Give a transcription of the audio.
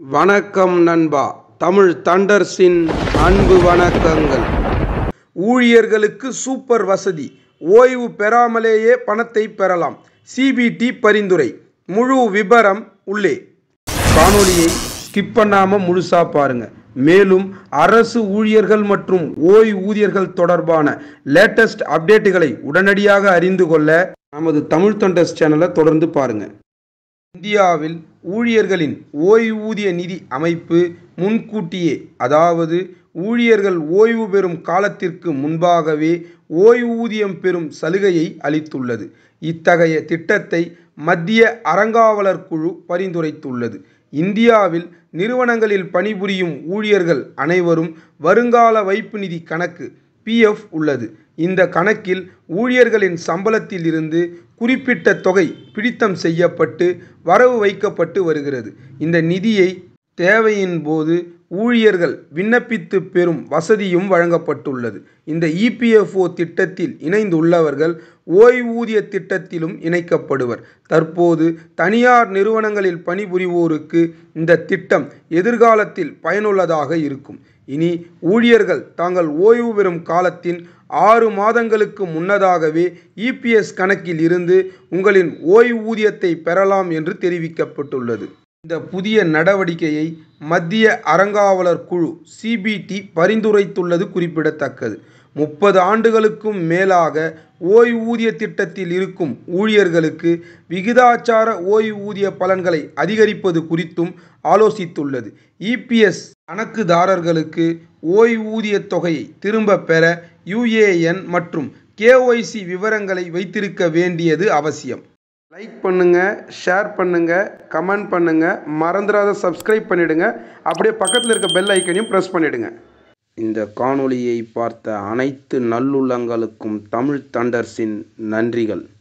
வணக்கம் நண்பா தமிழ் தண்டர்ஸின் அன்பு வணக்கங்கள் ஊழியர்களுக்கு சூப்பர் வசதி ஓய்வு பெறாமலேயே பணத்தை பெறலாம் சிபிடி பரிந்துரை முழு விபரம் உள்ளே காணொளியை ஸ்கிப் பண்ணாம முழுசா பாருங்க மேலும் அரசு ஊழியர்கள் மற்றும் ஓய்வூதியர்கள் தொடர்பான லேட்டஸ்ட் அப்டேட்டுகளை உடனடியாக அறிந்து கொள்ள நமது தமிழ் தண்டர்ஸ் சேனலை தொடர்ந்து பாருங்க இந்தியாவில் ஊழியர்களின் ஓய்வூதிய நிதி அமைப்பு முன்கூட்டியே அதாவது ஊழியர்கள் ஓய்வு பெறும் காலத்திற்கு முன்பாகவே ஓய்வூதியம் பெறும் சலுகையை அளித்துள்ளது இத்தகைய திட்டத்தை மத்திய அறங்காவலர் குழு பரிந்துரைத்துள்ளது இந்தியாவில் நிறுவனங்களில் பணிபுரியும் ஊழியர்கள் அனைவரும் வருங்கால வைப்பு நிதி கணக்கு பிஎஃப் உள்ளது இந்த கணக்கில் ஊழியர்களின் சம்பளத்தில் இருந்து குறிப்பிட்ட தொகை பிடித்தம் செய்யப்பட்டு வரவு வைக்கப்பட்டு வருகிறது இந்த நிதியை தேவையின் போது ஊழியர்கள் விண்ணப்பித்து பெறும் வசதியும் வழங்கப்பட்டுள்ளது இந்த இபிஎஃப்ஓ திட்டத்தில் இணைந்துள்ளவர்கள் ஓய்வூதிய திட்டத்திலும் இணைக்கப்படுவர் தற்போது தனியார் நிறுவனங்களில் பணிபுரிவோருக்கு இந்த திட்டம் எதிர்காலத்தில் பயனுள்ளதாக இருக்கும் இனி ஊழியர்கள் தாங்கள் ஓய்வு பெறும் காலத்தின் ஆறு மாதங்களுக்கு முன்னதாகவே இபிஎஸ் கணக்கில் இருந்து உங்களின் ஓய்வூதியத்தை பெறலாம் என்று தெரிவிக்கப்பட்டுள்ளது இந்த புதிய நடவடிக்கையை மத்திய அறங்காவலர் குழு சிபிடி பரிந்துரைத்துள்ளது குறிப்பிடத்தக்கது முப்பது ஆண்டுகளுக்கும் மேலாக ஓய்வூதிய திட்டத்தில் இருக்கும் ஊழியர்களுக்கு விகிதாச்சார ஓய்வூதிய பலன்களை அதிகரிப்பது குறித்தும் ஆலோசித்துள்ளது இபிஎஸ் கணக்குதாரர்களுக்கு ஓய்வூதிய தொகையை திரும்ப பெற யுஏஎன் மற்றும் கேஒய்சி விவரங்களை வைத்திருக்க வேண்டியது அவசியம் லைக் பண்ணுங்க ஷேர் பண்ணுங்க கமெண்ட் பண்ணுங்க மறந்துடாத சப்ஸ்கிரைப் பண்ணிடுங்க அப்படியே பக்கத்தில் இருக்க பெல் ஐக்கனையும் ப்ரெஸ் பண்ணிடுங்க இந்த காணொளியை பார்த்த அனைத்து நல்லுள்ளங்களுக்கும் தமிழ் தண்டர்ஸின் நன்றிகள்